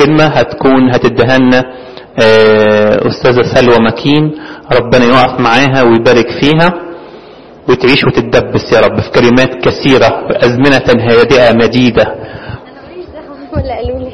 الخدمة هتكون هتدهنا أستاذة سلوى مكين ربنا يقف معاها ويبارك فيها وتعيش وتتدبس يا رب في كلمات كثيرة في أزمنة هادئة مديدة ولا قالوا لي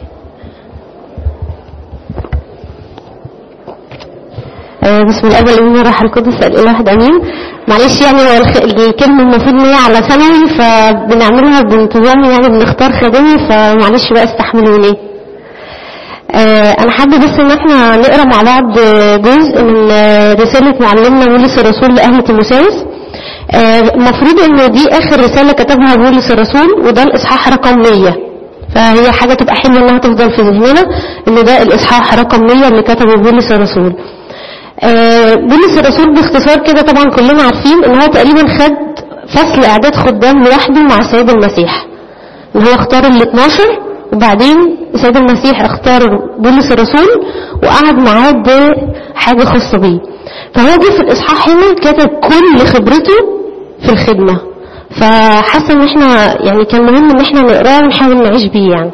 بسم الله والابن والروح القدس الاله واحد امين معلش يعني هو الخ- الكلمه المفروض ان هي على ثانوي فبنعملها بانتظام يعني بنختار خادمي فمعلش بقى استحملوني آه، انا حابه بس ان احنا نقرا مع بعض جزء من آه، رساله معلمنا بولس الرسول لاهل تيموثاوس آه، المفروض ان دي اخر رساله كتبها بولس الرسول وده الاصحاح رقم 100 فهي حاجه تبقى حلوه انها تفضل في ذهننا ان ده الاصحاح رقم 100 اللي كتبه بولس الرسول آه، بولس الرسول باختصار كده طبعا كلنا عارفين ان هو تقريبا خد فصل اعداد خدام لوحده مع السيد المسيح ان هو اختار ال 12 وبعدين السيد المسيح اختار بولس الرسول وقعد معاه بحاجه خاصه بيه فهو جه في الاصحاح هنا كتب كل خبرته في الخدمه فحاسه ان احنا يعني كان مهم ان احنا نقراه ونحاول نعيش بيه يعني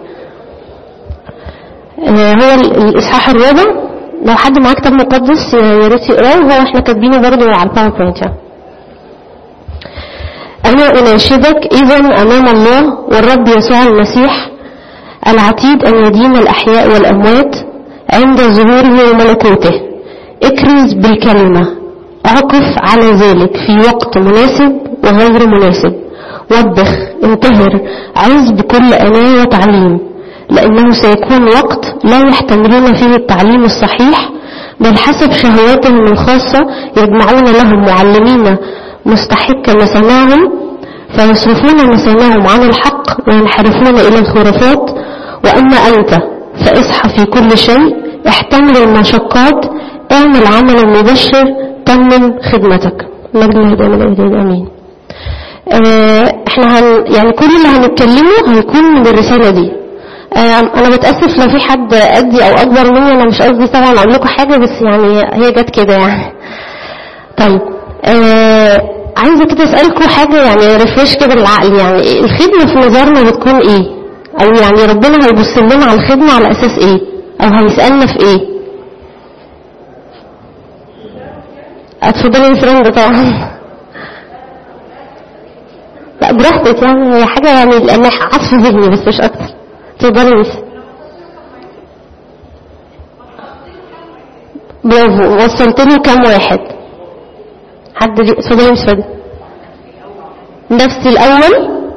آه، هو ال- الاصحاح الرابع لو حد معاه كتاب مقدس يا ريت يقراه وهو احنا كاتبينه برضه على الباوربوينت يعني. أنا أناشدك إذا أمام الله والرب يسوع المسيح العتيد أن يدين الأحياء والأموات عند ظهوره وملكوته اكرز بالكلمة اعكف على ذلك في وقت مناسب وغير مناسب وبخ انتهر عز بكل أناة وتعليم لأنه سيكون وقت لا يحتملون فيه التعليم الصحيح بل حسب شهواتهم الخاصة يجمعون لهم معلمين مستحق مسامعهم فيصرفون مسامعهم عن الحق وينحرفون إلى الخرافات وأما أنت فاصحى في كل شيء احتمل المشقات اعمل عملا مبشر تمم خدمتك مجد الله دائما الأبدين آمين آه، احنا هن يعني كل اللي هنتكلمه هيكون من الرسالة دي آه، انا بتاسف لو في حد قدي او اكبر مني انا مش قصدي طبعا اقول لكم حاجه بس يعني هي جت كده يعني طيب آه عايزه كده اسالكم حاجه يعني ريفرش كده للعقل يعني إيه الخدمه في نظرنا بتكون ايه او يعني ربنا هيبص لنا على الخدمه على اساس ايه او هيسالنا في ايه اتفضلي يا فريند طبعا لا براحتك يعني هي حاجه يعني لان عطف ذهني بس مش اكتر اتفضلي يا برافو وصلت له كام واحد حد دي اتفضلي يا مس فادي نفسي الاول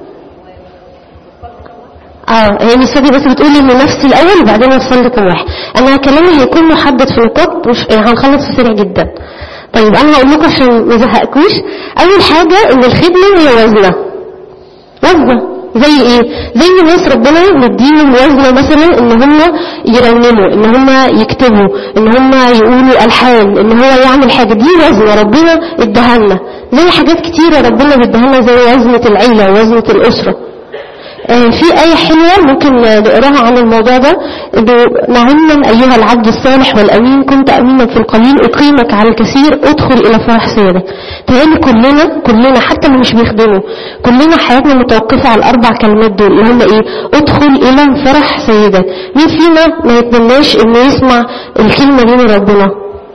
اه هي مش فادي بس بتقولي ان نفسي الاول وبعدين اوصل لكم واحد انا كلامي هيكون محدد في نقاط مش يعني هنخلص في سريع جدا طيب انا هقول لكم عشان ما ازهقكوش اول حاجه ان الخدمه هي وزنه وزنه زي ايه زي ناس ربنا مديهم وزنه مثلا ان هم يرنموا ان هم يكتبوا ان هم يقولوا الحان ان هو يعمل حاجه دي وزنه ربنا اداها لنا زي حاجات كتيره ربنا بيديها لنا زي وزنه العيله ووزنه الاسره آه، في آية حلوة ممكن نقراها عن الموضوع ده إنه نعما أيها العبد الصالح والأمين كنت أمينا في القليل أقيمك على الكثير ادخل إلى فرح سيدك تهيألي كلنا كلنا حتى اللي مش بيخدموا كلنا حياتنا متوقفة على الأربع كلمات دول اللي هم إيه ادخل إلى فرح سيدك مين فينا ما يتمناش إنه يسمع الكلمة دي من ربنا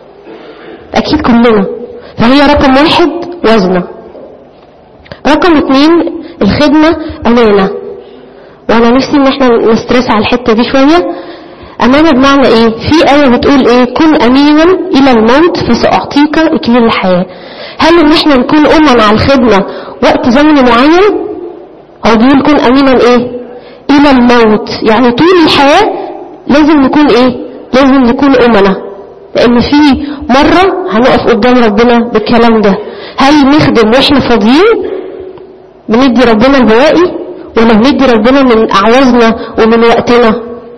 أكيد كلنا فهي رقم واحد وزنه رقم اتنين الخدمة أمانة وانا نفسي ان احنا نسترس على الحتة دي شوية امانة بمعنى ايه في آية بتقول ايه كن امينا الى الموت فسأعطيك اكليل الحياة هل ان احنا نكون امنا على الخدمة وقت زمن معين او بيقول كن امينا ايه الى الموت يعني طول الحياة لازم نكون ايه لازم نكون امنا لان في مرة هنقف قدام ربنا بالكلام ده هل نخدم واحنا فاضيين بندي ربنا البواقي ولا بندي ربنا من أعوازنا ومن وقتنا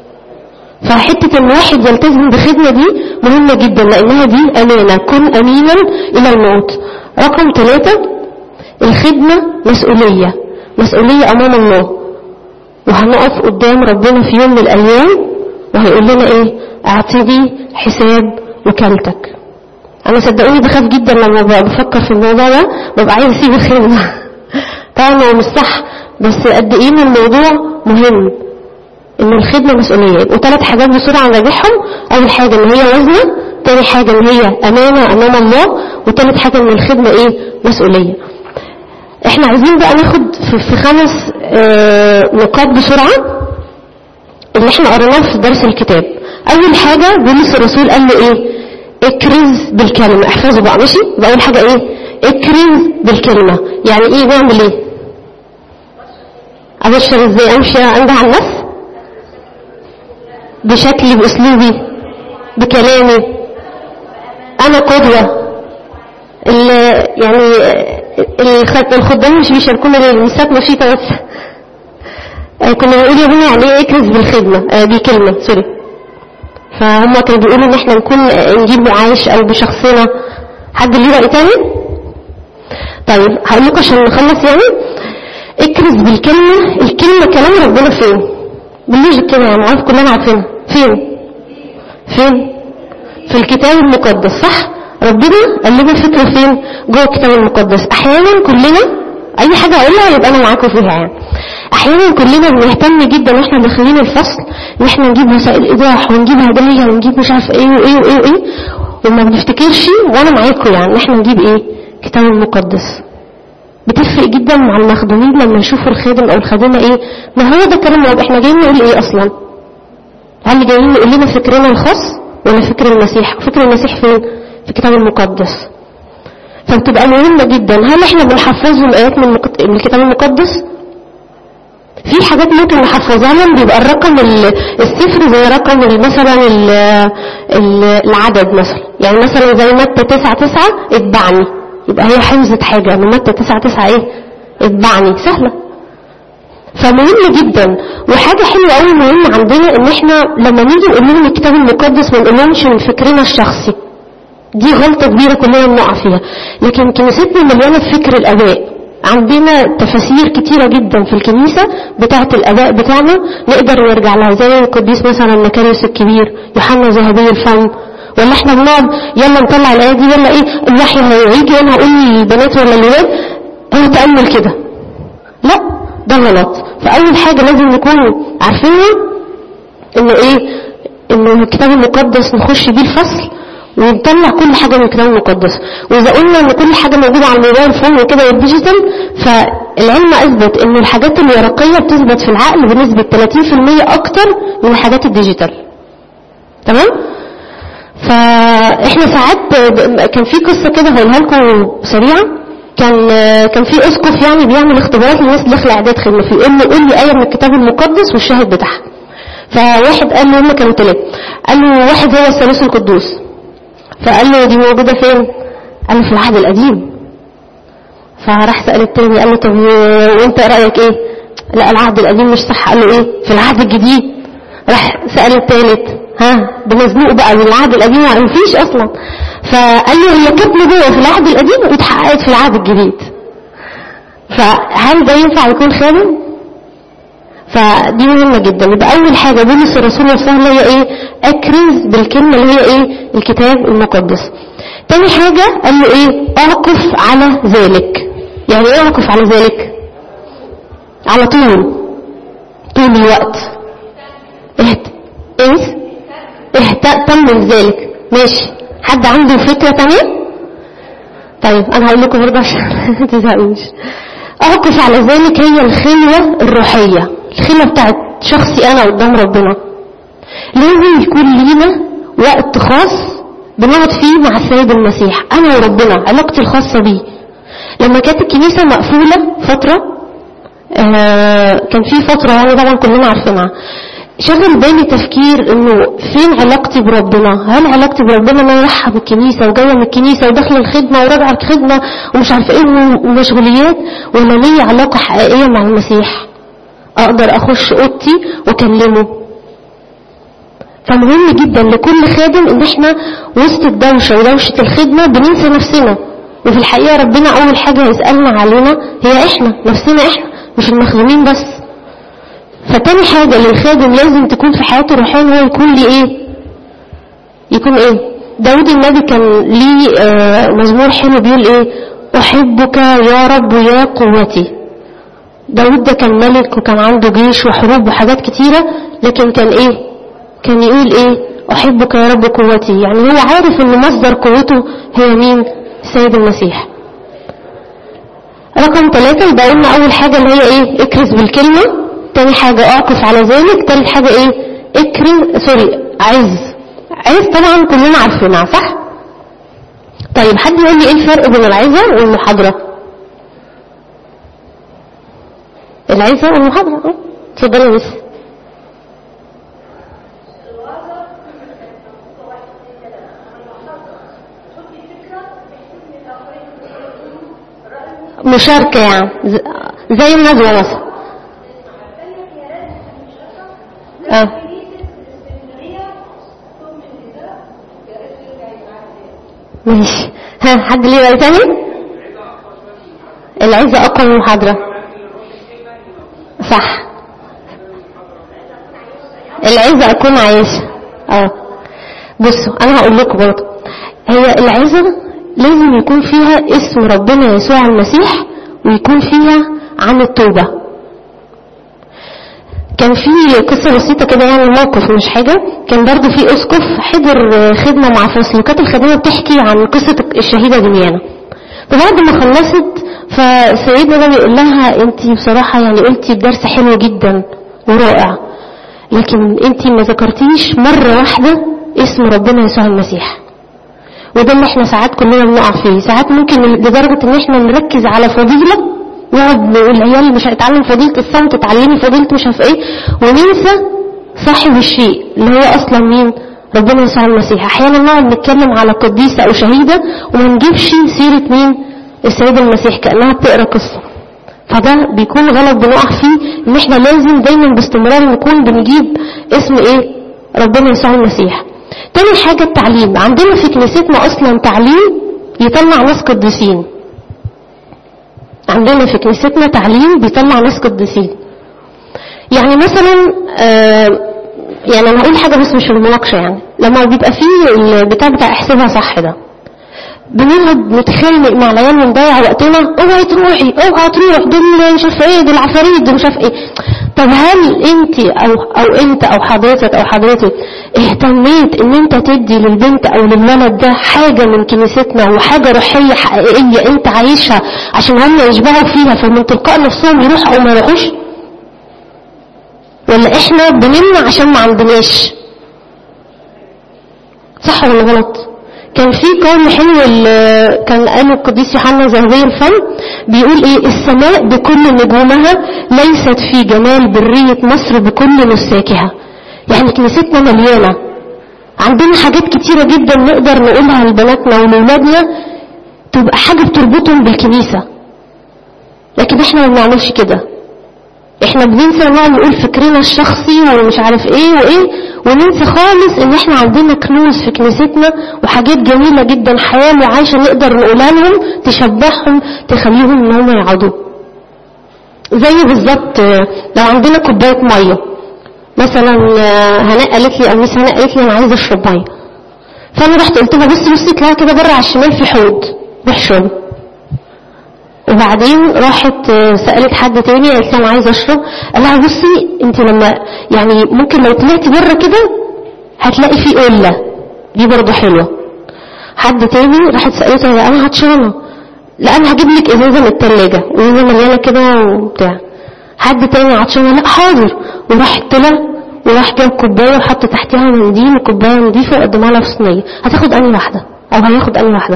فحتة ان واحد يلتزم بخدمة دي مهمة جدا لانها دي امانة كن امينا الى الموت رقم ثلاثة الخدمة مسؤولية مسؤولية امام الله وهنقف قدام ربنا في يوم من الايام وهيقول لنا ايه اعطني حساب وكالتك انا صدقوني بخاف جدا لما ببقى بفكر في الموضوع ده ببقى عايز اسيب الخدمة طبعا هو مش صح بس قد ايه إن الموضوع مهم ان الخدمة مسؤولية يبقوا ثلاث حاجات بسرعة نراجعهم اول حاجة ان هي وزنة تاني حاجة ان هي امانة امام الله وتالت حاجة ان الخدمة ايه مسؤولية احنا عايزين بقى ناخد في, في خمس اه نقاط بسرعة اللي احنا قريناه في درس الكتاب اول حاجة بولس الرسول قال له ايه اكرز بالكلمة احفظوا بقى ماشي يبقى اول حاجة ايه اكرز بالكلمة يعني ايه نعمل ايه ابشر ازاي امشي انده على الناس بشكلي باسلوبي بكلامي انا قدوة يعني الخدام مش بيشاركونا المسات نشيطة بس كنا بنقول يا بني يعني ايه اكرز بالخدمة آه دي كلمة سوري فهم كانوا بيقولوا ان احنا نكون نجيب معايش او بشخصنا حد ليه رأي تاني طيب هقول لكم عشان نخلص يعني اكرز بالكلمة الكلمة كلام ربنا فين باللوجيك كده يعني عارف كلنا عارفينها فين فين في الكتاب المقدس صح ربنا قال لنا الفكرة فين جوه الكتاب المقدس احيانا كلنا اي حاجة اقولها يبقى انا معاكم فيها يعني احيانا كلنا بنهتم جدا واحنا داخلين الفصل ان احنا نجيب وسائل ايضاح ونجيب هدايا ونجيب مش عارف ايه وايه وايه وايه وما بنفتكرش وانا معاكم يعني ان احنا نجيب ايه كتاب المقدس بتفرق جدا مع المخدومين لما يشوفوا الخادم او الخادمه ايه ما هو ده كلام رب احنا جايين نقول ايه اصلا هل جايين نقول لنا فكرنا الخاص ولا فكر المسيح فكر المسيح فين في الكتاب المقدس فبتبقى مهمة جدا هل احنا بنحفظهم ايات من الكتاب المقدس في حاجات ممكن نحفظها لهم بيبقى الرقم الصفر زي رقم مثلا العدد مثلا يعني مثلا زي متى تسعة تسعة اتبعني يبقى هي حفظت حاجة من متى تسعة تسعة ايه اتبعني سهلة فمهم جدا وحاجة حلوة قوي مهمة عندنا ان احنا لما نيجي نقول لهم الكتاب المقدس ما نقولهمش من فكرنا الشخصي دي غلطة كبيرة كلنا بنقع فيها لكن كنيستنا مليانة بفكر الآباء عندنا تفاسير كتيرة جدا في الكنيسة بتاعة الآباء بتاعنا نقدر نرجع لها زي القديس مثلا مكاريوس الكبير يوحنا ذهبي الفم ولا احنا بنقعد يلا نطلع الآية دي يلا ايه الوحي هيجي وانا هقول للبنات ولا الولاد هو تأمل كده لا ده غلط فأول حاجة لازم نكون عارفينها انه ايه انه الكتاب المقدس نخش بيه الفصل ونطلع كل حاجة من الكتاب المقدس وإذا قلنا إن كل حاجة موجودة على الموبايل فون وكده والديجيتال فالعلم أثبت إن الحاجات الورقية بتثبت في العقل بنسبة 30% أكتر من الحاجات الديجيتال تمام؟ فإحنا ساعات كان في قصة كده هقولها لكم سريعة كان كان في اسقف يعني بيعمل اختبارات للناس اللي داخله اعداد خدمه فيقول له قول لي ايه من الكتاب المقدس والشاهد بتاعها فواحد قال له هم كانوا ثلاثه قال له واحد هو الثالوث القدوس فقال له دي موجودة فين قال له في العهد القديم فراح سأل التاني قال له طب وانت رأيك ايه لا العهد القديم مش صح قال له ايه في العهد الجديد راح سأل التالت ها ده مزنوق بقى من العهد القديم ما فيش اصلا فقال له هي كانت جوه في العهد القديم واتحققت في العهد الجديد فهل ده ينفع يكون خادم فدي مهمة جدا يبقى أول حاجة بولس الرسول نفسها اللي هي إيه أكرز بالكلمة اللي هي إيه الكتاب المقدس تاني حاجة قال له إيه أعكف على ذلك يعني إيه أعكف على ذلك على طول طول الوقت اهت إيه اهتم بذلك ماشي حد عنده فكرة تانية طيب أنا هقول لكم برضه عشان ما تزهقوش أعكف على ذلك هي الخلوة الروحية الخلة بتاعت شخصي أنا قدام ربنا لازم يكون لينا وقت خاص بنقعد فيه مع السيد المسيح أنا وربنا علاقتي الخاصة بيه لما كانت الكنيسة مقفولة فترة آه كان في فترة يعني طبعا كلنا عارفينها شغل بالي تفكير انه فين علاقتي بربنا هل علاقتي بربنا انا رايحه بالكنيسه وجايه من الكنيسه وداخله الخدمه وراجعه الخدمه ومش عارفه ايه ومشغوليات ولا ليا علاقه حقيقيه مع المسيح اقدر اخش اوضتي واكلمه فمهم جدا لكل خادم ان احنا وسط الدوشة ودوشة الخدمة بننسى نفسنا وفي الحقيقة ربنا اول حاجة يسألنا علينا هي احنا نفسنا احنا مش المخدومين بس فتاني حاجة للخادم لازم تكون في حياته الروحية هو يكون لي ايه يكون ايه داود النبي كان ليه آه مزمور حلو بيقول ايه احبك يا رب يا قوتي داود ده كان ملك وكان عنده جيش وحروب وحاجات كتيرة لكن كان ايه كان يقول ايه احبك يا رب قوتي يعني هو عارف ان مصدر قوته هي مين السيد المسيح رقم ثلاثة يبقى قلنا أول حاجة اللي هي إيه اكرز بالكلمة تاني حاجة أعكف على ذلك تالت حاجة إيه اكرز سوري عز عز طبعا كلنا عارفينها صح طيب حد يقول لي إيه الفرق بين العزة والمحاضرة العزة والمحاضرة اه اتفضلي بس مشاركة يعني ز- زي الندوة مثلا اه ماشي ها حد ليه رأي تاني العزة أقوى من المحاضرة صح العزة أكون عايشة اه بصوا أنا هقول لكم برضه هي العزة لازم يكون فيها اسم ربنا يسوع المسيح ويكون فيها عن التوبة كان في قصة بسيطة كده يعني موقف مش حاجة كان برضو في أسقف حضر خدمة مع فصل وكانت الخدمة بتحكي عن قصة الشهيدة دميانة فبعد ما خلصت فسيدنا ده بيقول لها انت بصراحة يعني قلتي الدرس حلو جدا ورائع لكن انت ما ذكرتيش مرة واحدة اسم ربنا يسوع المسيح وده اللي احنا ساعات كلنا بنقع فيه ساعات ممكن لدرجة ان احنا نركز على فضيلة نقعد نقول العيال مش هيتعلم فضيلة الصمت اتعلمي فضيلة مش عارف ايه وننسى صاحب الشيء اللي هو اصلا مين ربنا يسوع المسيح احيانا نقعد نتكلم على قديسة او شهيدة وما نجيبش سيرة مين السيد المسيح كأنها بتقرا قصة فده بيكون غلط بنقع فيه ان احنا لازم دايما باستمرار نكون بنجيب اسم ايه ربنا يسوع المسيح تاني حاجة التعليم عندنا في كنيستنا اصلا تعليم يطلع ناس قديسين عندنا في كنيستنا تعليم بيطلع ناس قديسين يعني مثلا آه يعني انا هقول حاجة بس مش في المناقشة يعني لما بيبقى فيه البتاع بتاع احسبها صح ده بنقعد نتخانق مع العيال ونضيع وقتنا اوعي تروحي اوعي تروح دول مش عارفه ايه دول عفاريت دول مش عارفه ايه طب هل انت او او انت او حضرتك او حضرتك اهتميت ان انت تدي للبنت او للولد ده حاجه من كنيستنا وحاجه روحيه حقيقيه انت عايشها عشان هم يشبعوا فيها فمن تلقاء نفسهم يروحوا او ما يروحوش ولا احنا بنمنع عشان ما عندناش صح ولا غلط كان في قول حلو كان قاله القديس يوحنا زهري الفم بيقول ايه السماء بكل نجومها ليست في جمال برية مصر بكل نساكها يعني كنيستنا مليانة عندنا حاجات كتيرة جدا نقدر نقولها لبناتنا ولولادنا تبقى حاجة بتربطهم بالكنيسة لكن احنا ما بنعملش كده احنا بننسى نقعد نقول فكرنا الشخصي ومش عارف ايه وايه وننسى خالص ان احنا عندنا كنوز في كنيستنا وحاجات جميلة جدا حياة معايشة نقدر نقولها لهم تشبعهم تخليهم ان هم يقعدوا زي بالظبط لو عندنا كوباية مية مثلا هناء قالت لي او مس هناء قالت لي انا عايزة اشرب مية فانا رحت قلت لها بصي بصي تلاقيها كده بره على الشمال في حوض روح اشربي وبعدين راحت سألت حد تاني قالت لها انا عايزه اشرب قال لها بصي انت لما يعني ممكن لو طلعتي بره كده هتلاقي في قله دي برضه حلوه حد تاني راحت سألتها انا هتشربها لا انا هجيب لك ازازه من الثلاجه ازازه مليانه كده وبتاع حد تاني عطشانه لا حاضر وراحت طلع وراح جاب كوبايه وحط تحتها منديل وكوبايه نضيفه وقدمها لها في صينيه هتاخد انهي واحده او هياخد انهي واحده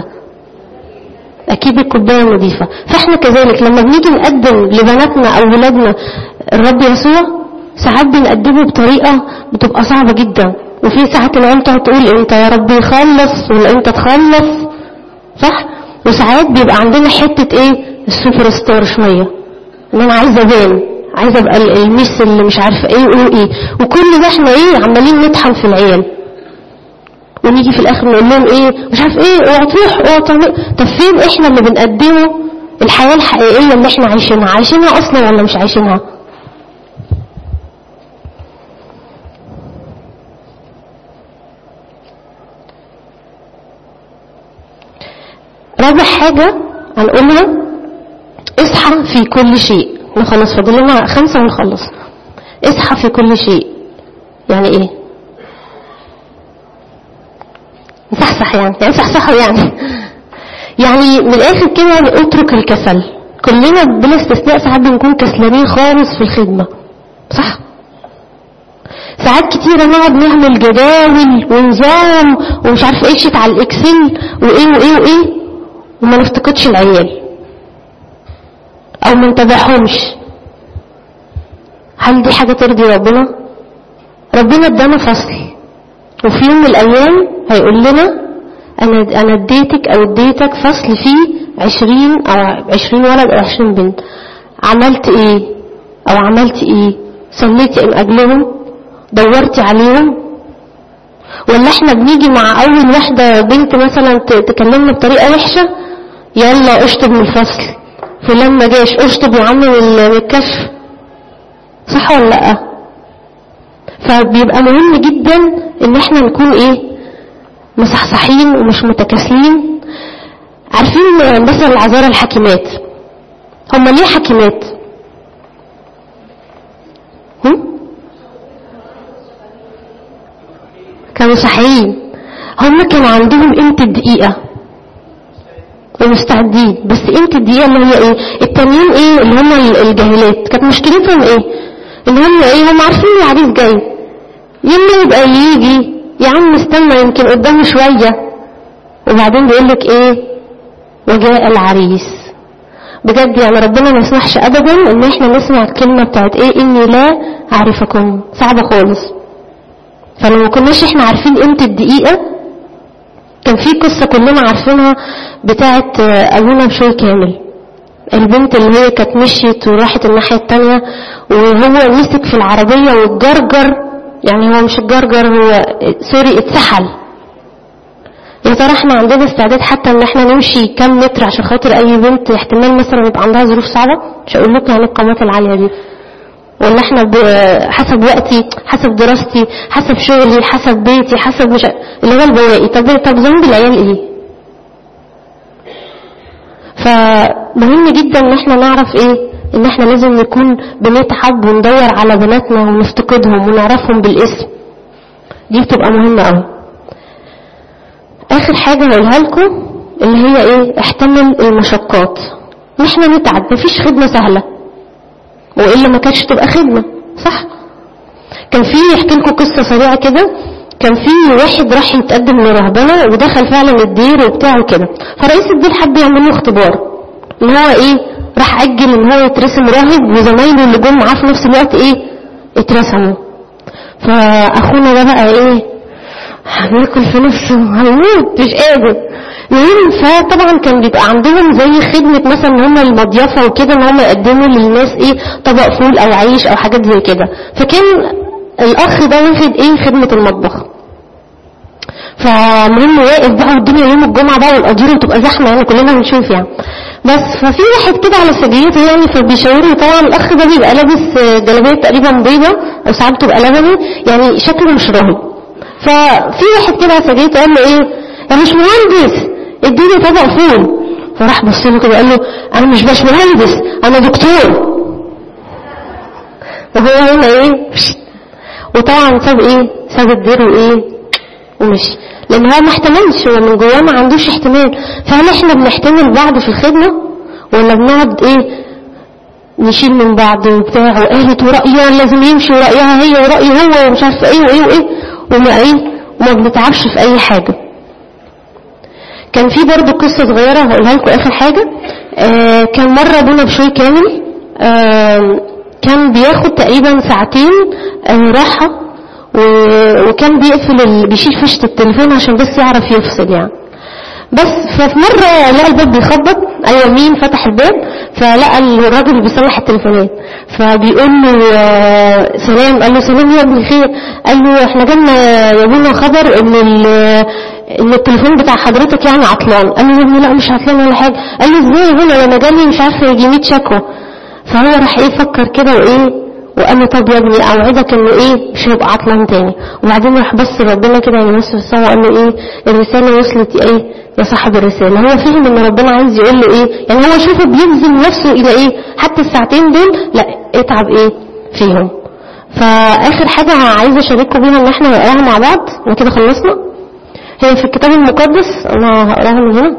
اكيد الكوبايه نظيفه فاحنا كذلك لما بنيجي نقدم لبناتنا او ولادنا الرب يسوع ساعات بنقدمه بطريقه بتبقى صعبه جدا وفي ساعات العيال تقعد تقول انت يا رب يخلص ولا انت تخلص صح وساعات بيبقى عندنا حته ايه السوبر ستار شويه ان انا عايزه ابان عايزه ابقى الميس اللي مش عارفه ايه وايه وكل ده احنا ايه عمالين نطحن في العيال ونيجي في الاخر نقول لهم ايه مش عارف ايه اوعى تروح اوعى تعمل طب فين احنا اللي بنقدمه الحياه الحقيقيه اللي احنا عايشينها عايشينها اصلا ولا مش عايشينها رابع حاجة هنقولها اصحى في كل شيء احنا خلاص فاضل لنا خمسة ونخلص اصحى في كل شيء يعني ايه نصحصح يعني يعني صحصحوا يعني يعني من الاخر كده يعني اترك الكسل كلنا بلا استثناء ساعات بنكون كسلانين خالص في الخدمة صح ساعات كتيرة نقعد نعمل جداول ونظام ومش عارفه ايه شيت على الاكسل وايه وايه وايه وما نفتقدش العيال او ما نتابعهمش هل دي حاجة ترضي ربنا ربنا ادانا فصل وفي يوم من الايام هيقول لنا انا انا اديتك او اديتك فصل فيه عشرين او عشرين ولد او عشرين بنت عملت ايه او عملت ايه صليتي من اجلهم دورتي عليهم ولا احنا بنيجي مع اول واحدة بنت مثلا تكلمنا بطريقة وحشة يلا اشطب من الفصل فلان ما جاش اشطب يا عم من الكشف صح ولا لا فبيبقى مهم جدا ان احنا نكون ايه مصحصحين ومش متكاسلين عارفين مثلا العذارى الحكيمات هم ليه حكيمات هم؟ كانوا صحيين هم كان عندهم قيمة الدقيقة ومستعدين بس قيمة الدقيقة اللي هي ايه التانيين ايه اللي هم الجاهلات كانت مشكلتهم ايه اللي هم ايه هم عارفين العريس جاي يلا يبقى يجي يا عم استنى يمكن قدامه شوية وبعدين بيقول لك ايه وجاء العريس بجد يعني ربنا ما يسمحش ابدا ان احنا نسمع الكلمة بتاعت ايه اني لا اعرفكم صعبة خالص فلو ما كناش احنا عارفين قيمة الدقيقة كان في قصة كلنا عارفينها بتاعت ابونا بشوي كامل البنت اللي هي كانت مشيت وراحت الناحية التانية وهو مسك في العربية والجرجر يعني هو مش الجرجر هو سوري اتسحل يا ترى احنا عندنا استعداد حتى ان احنا نمشي كام متر عشان خاطر اي بنت احتمال مثلا يبقى عندها ظروف صعبة مش هقول لكم يعني القامات العالية دي ولا احنا حسب وقتي حسب دراستي حسب شغلي حسب بيتي حسب مش اللي هو البواقي طب طب ذنب العيال ايه فمهم جدا ان احنا نعرف ايه ان احنا لازم نكون بنتعب وندور على بناتنا ونفتقدهم ونعرفهم بالاسم دي بتبقى مهمة قوي اخر حاجة هقولها لكم اللي هي ايه احتمل المشقات احنا نتعب مفيش خدمة سهلة وإلا ما كانتش تبقى خدمة صح كان في يحكي لكم قصة سريعة كده كان في واحد راح يتقدم لرهبنة ودخل فعلا الدير وبتاعه كده فرئيس الدير حب يعمل له اختبار ان هو ايه راح اجل ان هو يترسم راهب وزمايله اللي جم معاه في نفس الوقت ايه اترسموا فاخونا ده بقى ايه هناكل في نفسه هنموت مش قادر المهم فطبعا كان بيبقى عندهم زي خدمة مثلا ان هم المضيافة وكده ان هم يقدموا للناس ايه طبق فول او عيش او حاجات زي كده فكان الاخ ده واخد ايه خدمة المطبخ فمهم واقف بقى والدنيا يوم الجمعة بقى والقديرة بتبقى زحمة يعني كلنا بنشوف يعني بس ففي واحد كده على سجيته يعني فبيشاورني طبعا الاخ ده بيبقى لابس جلابيه تقريبا بيضة او ساعات بتبقى لبني يعني شكله مش راهب ففي واحد كده على سجيته قال له ايه يا مش مهندس اديني طبق فول فراح بص له كده قال له انا مش باش مهندس انا دكتور وهو هنا ايه وطبعا ساب ايه ساب الدير وايه ومشي لان هو ما احتملش هو من جواه ما عندوش احتمال فهل احنا بنحتمل بعض في الخدمة ولا بنقعد ايه نشيل من بعض وبتاع وقالت ورأيها لازم يمشي ورأيها هي ورأيه هو ومش عارفه ايه وايه وايه وما ايه وما بنتعبش في اي حاجة كان في برضو قصة صغيرة هقولها لكم اخر حاجة آه كان مرة ابونا بشوي كامل آه كان بياخد تقريبا ساعتين آه راحة وكان بيقفل ال... بيشيل فشة التليفون عشان بس يعرف يفصل يعني بس ففي مرة لقى الباب بيخبط ايوه مين فتح الباب فلقى الراجل بيصلح التليفونات فبيقول له سلام قال له سلام يا ابن الخير قال له احنا جالنا يا ابونا خبر ان ان التليفون بتاع حضرتك يعني عطلان قال له يا ابني لا مش عطلان ولا حاجه قال له ازاي يا ابونا انا جالي مش عارفه يجي 100 شكوى فهو راح ايه فكر كده وايه وقال له طب يا ابني اوعدك انه ايه مش هيبقى عطلان تاني وبعدين راح بص ربنا كده يعني بص في السما وقال له ايه الرساله وصلت ايه يا صاحب الرساله هو فهم ان ربنا عايز يقول له ايه يعني هو شوفه بيبذل نفسه الى ايه حتى الساعتين دول لا اتعب ايه فيهم فاخر حاجه عايزه اشارككم بيها ان احنا نقراها مع بعض وكده خلصنا هي في الكتاب المقدس انا هقراها من هنا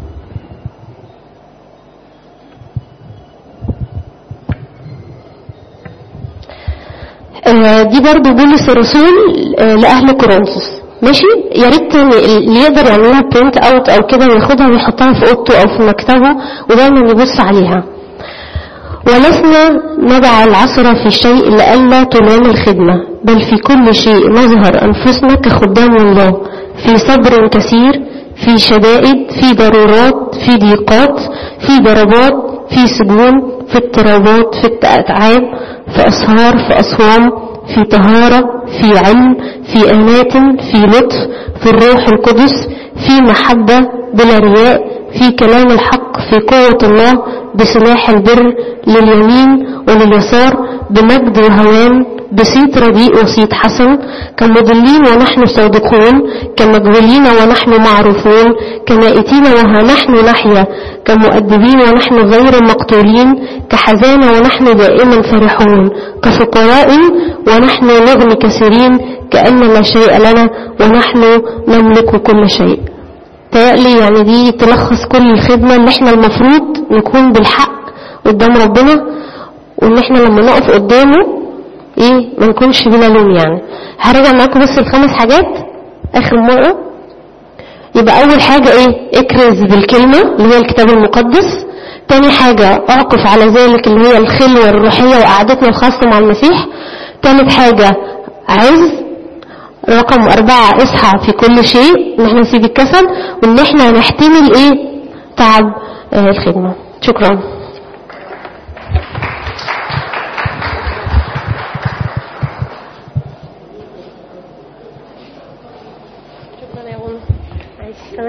آه، دي برضو بولس الرسول آه، لأهل كورنثوس ماشي يا ريت اللي يقدر يعمل لها برنت اوت او كده وياخدها ويحطها في اوضته او في مكتبه ودايما يبص عليها ولسنا ندع العصر في شيء لئلا تنام الخدمة بل في كل شيء نظهر أنفسنا كخدام الله في صبر كثير في شدائد في ضرورات في ضيقات في ضربات في سجون في اضطرابات في التعاب في أسهار في أصوام في طهارة في علم في أنات في لطف في الروح القدس في محبة بلا رياء في كلام الحق في قوة الله بسلاح البر لليمين ولليسار بمجد وهوان بصيت رديء وصيت حسن كمضلين ونحن صادقون كمجهولين ونحن معروفون كمائتين وها نحن نحيا كمؤدبين ونحن غير مقتولين كحزانة ونحن دائما فرحون كفقراء ونحن نغني كثيرين كأن لا شيء لنا ونحن نملك كل شيء تقلي يعني دي تلخص كل الخدمة اللي احنا المفروض نكون بالحق قدام ربنا وان احنا لما نقف قدامه ايه ما نكونش بلا لوم يعني هرجع معاكم بس الخمس حاجات اخر مرة يبقى اول حاجة ايه اكرز بالكلمة اللي هي الكتاب المقدس تاني حاجة اعقف على ذلك اللي هي الخلوة الروحية وقعدتنا الخاصة مع المسيح تالت حاجة عز رقم أربعة اصحى في كل شيء ان احنا نسيب الكسل وان احنا نحتمل ايه تعب آه الخدمة شكرا شكرا يا